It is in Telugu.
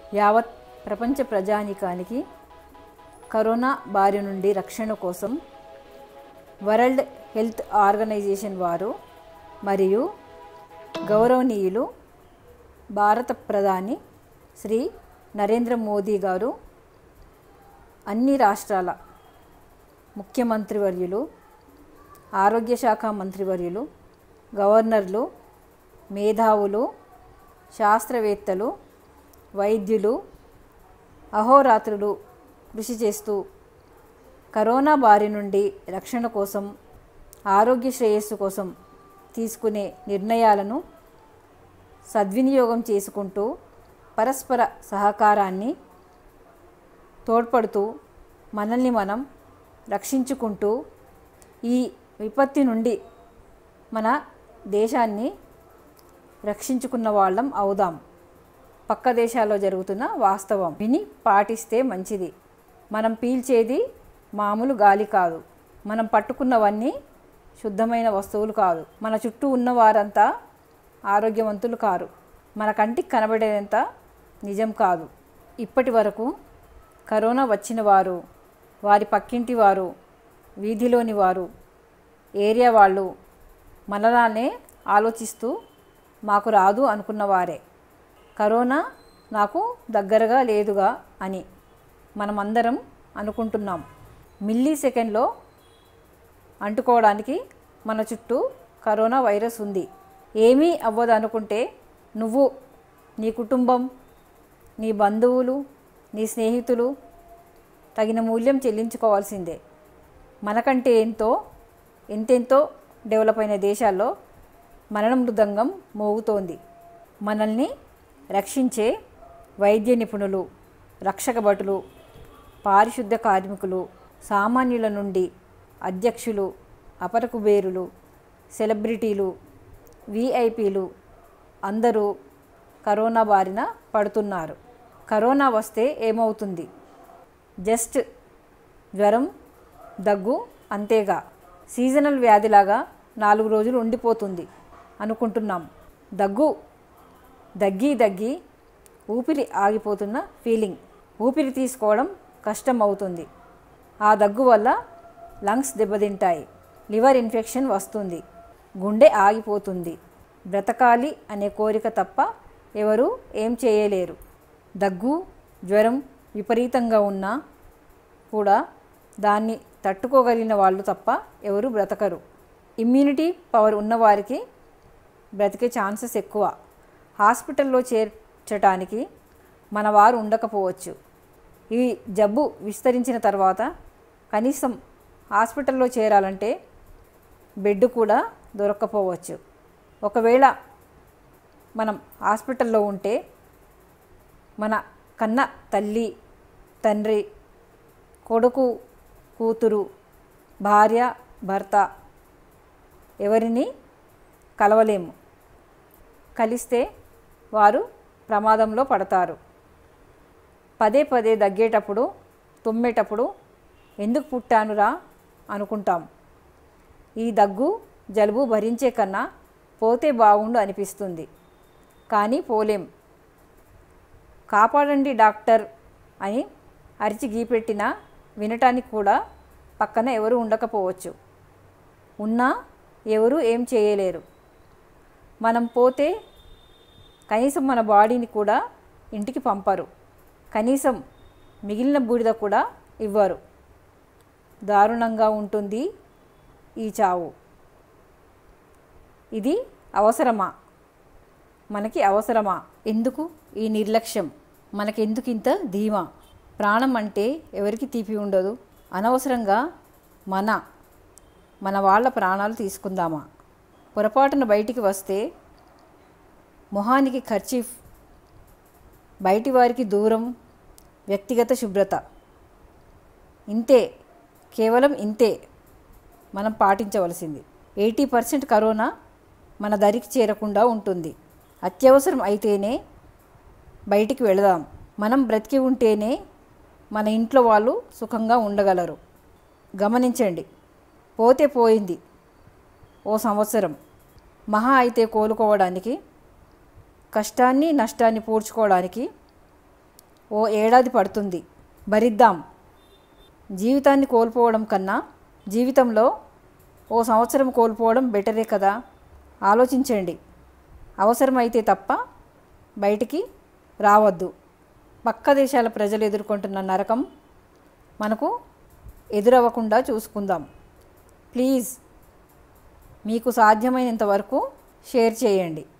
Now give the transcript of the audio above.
యావత్ ప్రపంచ ప్రజానీకానికి కరోనా బారి నుండి రక్షణ కోసం వరల్డ్ హెల్త్ ఆర్గనైజేషన్ వారు మరియు గౌరవనీయులు భారత ప్రధాని శ్రీ నరేంద్ర మోదీ గారు అన్ని రాష్ట్రాల ముఖ్యమంత్రివర్యులు ఆరోగ్య శాఖ మంత్రివర్యులు గవర్నర్లు మేధావులు శాస్త్రవేత్తలు వైద్యులు అహోరాత్రులు కృషి చేస్తూ కరోనా బారి నుండి రక్షణ కోసం ఆరోగ్య శ్రేయస్సు కోసం తీసుకునే నిర్ణయాలను సద్వినియోగం చేసుకుంటూ పరస్పర సహకారాన్ని తోడ్పడుతూ మనల్ని మనం రక్షించుకుంటూ ఈ విపత్తి నుండి మన దేశాన్ని రక్షించుకున్న వాళ్ళం అవుదాం పక్క దేశాల్లో జరుగుతున్న వాస్తవం విని పాటిస్తే మంచిది మనం పీల్చేది మామూలు గాలి కాదు మనం పట్టుకున్నవన్నీ శుద్ధమైన వస్తువులు కాదు మన చుట్టూ ఉన్న వారంతా ఆరోగ్యవంతులు కారు మన కంటికి కనబడేదంత నిజం కాదు ఇప్పటి వరకు కరోనా వచ్చిన వారు వారి పక్కింటి వారు వీధిలోని వారు ఏరియా వాళ్ళు మనలానే ఆలోచిస్తూ మాకు రాదు అనుకున్నవారే కరోనా నాకు దగ్గరగా లేదుగా అని మనమందరం అనుకుంటున్నాం మిల్లీ సెకండ్లో అంటుకోవడానికి మన చుట్టూ కరోనా వైరస్ ఉంది ఏమీ అవ్వదు అనుకుంటే నువ్వు నీ కుటుంబం నీ బంధువులు నీ స్నేహితులు తగిన మూల్యం చెల్లించుకోవాల్సిందే మనకంటే ఎంతో ఎంతెంతో డెవలప్ అయిన దేశాల్లో మరణ మృదంగం మోగుతోంది మనల్ని రక్షించే వైద్య నిపుణులు రక్షక భటులు పారిశుద్ధ కార్మికులు సామాన్యుల నుండి అధ్యక్షులు అపర కుబేరులు సెలబ్రిటీలు విఐపీలు అందరూ కరోనా బారిన పడుతున్నారు కరోనా వస్తే ఏమవుతుంది జస్ట్ జ్వరం దగ్గు అంతేగా సీజనల్ వ్యాధిలాగా నాలుగు రోజులు ఉండిపోతుంది అనుకుంటున్నాం దగ్గు దగ్గి దగ్గి ఊపిరి ఆగిపోతున్న ఫీలింగ్ ఊపిరి తీసుకోవడం కష్టం అవుతుంది ఆ దగ్గు వల్ల లంగ్స్ దెబ్బతింటాయి లివర్ ఇన్ఫెక్షన్ వస్తుంది గుండె ఆగిపోతుంది బ్రతకాలి అనే కోరిక తప్ప ఎవరు ఏం చేయలేరు దగ్గు జ్వరం విపరీతంగా ఉన్నా కూడా దాన్ని తట్టుకోగలిగిన వాళ్ళు తప్ప ఎవరు బ్రతకరు ఇమ్యూనిటీ పవర్ ఉన్నవారికి బ్రతికే ఛాన్సెస్ ఎక్కువ హాస్పిటల్లో చేర్చటానికి మన వారు ఉండకపోవచ్చు ఈ జబ్బు విస్తరించిన తర్వాత కనీసం హాస్పిటల్లో చేరాలంటే బెడ్ కూడా దొరక్కపోవచ్చు ఒకవేళ మనం హాస్పిటల్లో ఉంటే మన కన్న తల్లి తండ్రి కొడుకు కూతురు భార్య భర్త ఎవరిని కలవలేము కలిస్తే వారు ప్రమాదంలో పడతారు పదే పదే దగ్గేటప్పుడు తుమ్మేటప్పుడు ఎందుకు పుట్టానురా అనుకుంటాం ఈ దగ్గు జలుబు భరించే కన్నా పోతే బాగుండు అనిపిస్తుంది కానీ పోలేం కాపాడండి డాక్టర్ అని అరిచి గీపెట్టినా వినటానికి కూడా పక్కన ఎవరు ఉండకపోవచ్చు ఉన్నా ఎవరు ఏం చేయలేరు మనం పోతే కనీసం మన బాడీని కూడా ఇంటికి పంపరు కనీసం మిగిలిన బూడిద కూడా ఇవ్వరు దారుణంగా ఉంటుంది ఈ చావు ఇది అవసరమా మనకి అవసరమా ఎందుకు ఈ నిర్లక్ష్యం మనకెందుకు ఇంత ధీమా ప్రాణం అంటే ఎవరికి తీపి ఉండదు అనవసరంగా మన మన వాళ్ళ ప్రాణాలు తీసుకుందామా పొరపాటున బయటికి వస్తే మొహానికి ఖర్చీఫ్ బయటి వారికి దూరం వ్యక్తిగత శుభ్రత ఇంతే కేవలం ఇంతే మనం పాటించవలసింది ఎయిటీ పర్సెంట్ కరోనా మన దరికి చేరకుండా ఉంటుంది అత్యవసరం అయితేనే బయటికి వెళదాం మనం బ్రతికి ఉంటేనే మన ఇంట్లో వాళ్ళు సుఖంగా ఉండగలరు గమనించండి పోతే పోయింది ఓ సంవత్సరం మహా అయితే కోలుకోవడానికి కష్టాన్ని నష్టాన్ని పూడ్చుకోవడానికి ఓ ఏడాది పడుతుంది భరిద్దాం జీవితాన్ని కోల్పోవడం కన్నా జీవితంలో ఓ సంవత్సరం కోల్పోవడం బెటరే కదా ఆలోచించండి అవసరమైతే తప్ప బయటికి రావద్దు పక్క దేశాల ప్రజలు ఎదుర్కొంటున్న నరకం మనకు ఎదురవ్వకుండా చూసుకుందాం ప్లీజ్ మీకు సాధ్యమైనంత వరకు షేర్ చేయండి